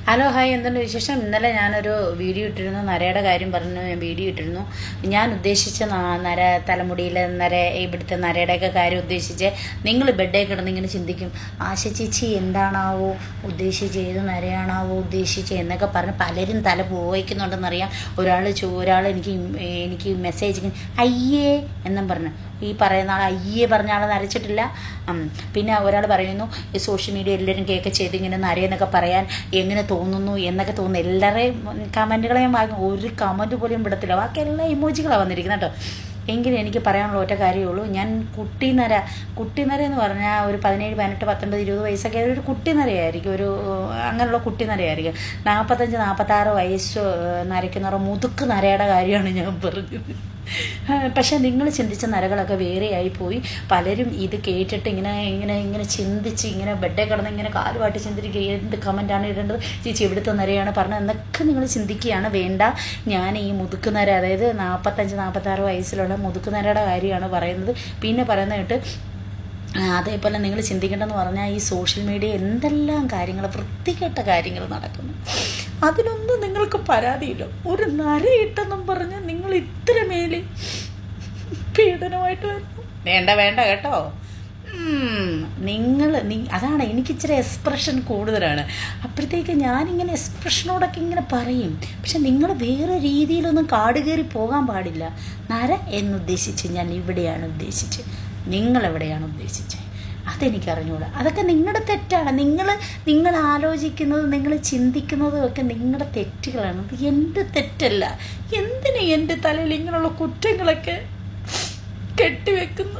Hello hi എന്തുണ്ട് വിശേഷം ഇന്നലെ ഞാനൊരു വീഡിയോ ഇട്ടിരുന്നു നരയുടെ കാര്യം പറഞ്ഞു ഞാൻ വീഡിയോ ഇട്ടിരുന്നു ഞാൻ ഉദ്ദേശിച്ച ന- നര തലമുടിയിലെ നര ഇവിടുത്തെ നരയുടെയൊക്കെ കാര്യം ഉദ്ദേശിച്ച് നിങ്ങൾ ബെഡേ കിടന്ന് ഇങ്ങനെ ചിന്തിക്കും ആശ ചേച്ചി എന്താണാവോ ഉദ്ദേശിച്ച് ഏത് നരയാണാവോ ഉദ്ദേശിച്ച് എന്നൊക്കെ പറഞ്ഞ് പലരും തല പോയിക്കുന്നുണ്ടെന്നറിയാം ഒരാൾ ചോ ഒരാൾ എനിക്ക് ഇം- എനിക്ക് മെസ്സേജ് അയ്യേ എന്നും പറഞ്ഞു ഈ പറയുന്ന ആൾ അയ്യേ പറഞ്ഞ ആൾ നരച്ചിട്ടില്ല ഉം. പിന്നെ ഒരാൾ പറയുന്നു ഈ സോഷ്യൽ മീഡിയ എല്ലാവരും കേക്ക് ചെയ്ത് ഇങ്ങനെ നരയെന്നൊക്കെ പറയാൻ എങ്ങനെ തോന്നുന്നു എന്നൊക്കെ തോന്നുന്നു എല്ലാവരെയും കമൻറ്റുകളെ ഞാൻ വാങ്ങും ഒരു കമൻറ്റ് പോലും വിടത്തില്ല ബാക്കി എല്ലാ ഇമോജികളാണ് വന്നിരിക്കുന്നത് കേട്ടോ എങ്കിലും എനിക്ക് പറയാനുള്ള ഒറ്റ കാര്യമേ ഉള്ളൂ ഞാൻ കുട്ടിനര കുട്ടിനര എന്ന് പറഞ്ഞാൽ ഒരു പതിനേഴ് പതിനെട്ട് പത്തൊൻപത് ഇരുപത് വയസ്സൊക്കെ ഒരു കുട്ടിനരയായിരിക്കും ഒരു ഏഹ്, അങ്ങനെയുള്ള കുട്ടിനരയായിരിക്കും നാൽപ്പത്തഞ്ച് നാൽപ്പത്താറ് വയസ്സ് ഏഹ്, നരയ്ക്കുന്ന മുതുക്ക് നരയുടെ കാര്യമാണ് ഞാൻ പറഞ്ഞത് പക്ഷെ നിങ്ങൾ ചിന്തിച്ച നരകളൊക്കെ വേറെയായി പോയി പലരും ഇത് കേട്ടിട്ട് ഇങ്ങനെ ഇങ്ങനെ ഇങ്ങനെ ചിന്തിച്ച് ഇങ്ങനെ ബെഡേ കിടന്ന് ഇങ്ങനെ കാലുമായിട്ട് ചിന്തിക്കുക എന്ത് കമൻറ്റാണ് ഇടേണ്ടത് ചേച്ചി എവിടുത്തെ നരയാണ് പറഞ്ഞത് എന്നൊക്കെ നിങ്ങൾ ചിന്തിക്കുകയാണ് വേണ്ട ഞാൻ ഈ മുതുക്കുന്നര അതായത് നാൽപ്പത്തഞ്ച് നാൽപ്പത്താറ് വയസ്സിലുള്ള മുതുക്കുന്നരയുടെ കാര്യമാണ് പറയുന്നത് പിന്നെ പറയുന്നത് കേട്ട് ആ, അതേപോലെ നിങ്ങൾ ചിന്തിക്കേണ്ടതെന്ന് പറഞ്ഞാൽ ഈ സോഷ്യൽ മീഡിയ എന്തെല്ലാം കാര്യങ്ങൾ വൃത്തികെട്ട കാര്യങ്ങൾ നടക്കുന്നു അതിനൊന്നും നിങ്ങൾക്ക് പരാതിയില്ല ഒരു നരയിട്ടെന്നും പറഞ്ഞ് നിങ്ങൾ ഇത്രമേല് പീഡനമായിട്ട് വരുന്നു വേണ്ട വേണ്ട കേട്ടോ നിങ്ങൾ അതാണ് എനിക്ക് ഇച്ചിരി എക്സ്പ്രഷൻ കൂടുതലാണ് അപ്പോഴത്തേക്ക് ഞാനിങ്ങനെ എക്സ്പ്രഷനോടൊക്കെ ഇങ്ങനെ പറയും പക്ഷെ നിങ്ങൾ വേറെ രീതിയിലൊന്നും കാട് കയറി പോകാൻ പാടില്ല നര എന്നുദ്ദേശിച്ച് ഞാൻ ഇവിടെയാണ് ഉദ്ദേശിച്ചത് നിങ്ങളെവിടെയാണ് ഉദ്ദേശിച്ചത് അതെനിക്ക് അറിഞ്ഞൂടാ അതൊക്കെ നിങ്ങളുടെ തെറ്റാണ് നിങ്ങൾ നിങ്ങൾ ആലോചിക്കുന്നത് നിങ്ങൾ ചിന്തിക്കുന്നതും ഒക്കെ നിങ്ങളുടെ തെറ്റുകളാണ് അത് എൻ്റെ തെറ്റല്ല എന്തിനാ എൻ്റെ തലയിൽ ഇങ്ങനെയുള്ള കുറ്റങ്ങളൊക്കെ കെട്ടിവെക്കുന്നു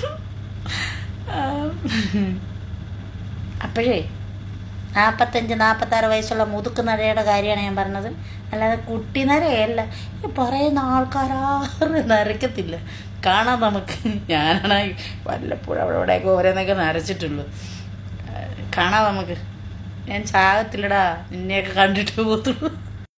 അപ്പോഴേ നാൽപ്പത്തഞ്ച് നാൽപ്പത്താറ് വയസ്സുള്ള മുതുക്ക് നരയുടെ കാര്യമാണ് ഞാൻ പറഞ്ഞത് അല്ലാതെ കുട്ടി നരയല്ല ഈ പറയുന്ന ആൾക്കാരാരും നരയ്ക്കത്തില്ല കാണാം നമുക്ക് ഞാനാണ് വല്ലപ്പോഴും അവിടെ ഇവിടെയൊക്കെ ഓരോന്നൊക്കെ നരച്ചിട്ടുള്ളൂ കാണാം നമുക്ക് ഞാൻ ചാകത്തില്ലടാ നിന്നെയൊക്കെ കണ്ടിട്ട് പോകത്തുള്ളൂ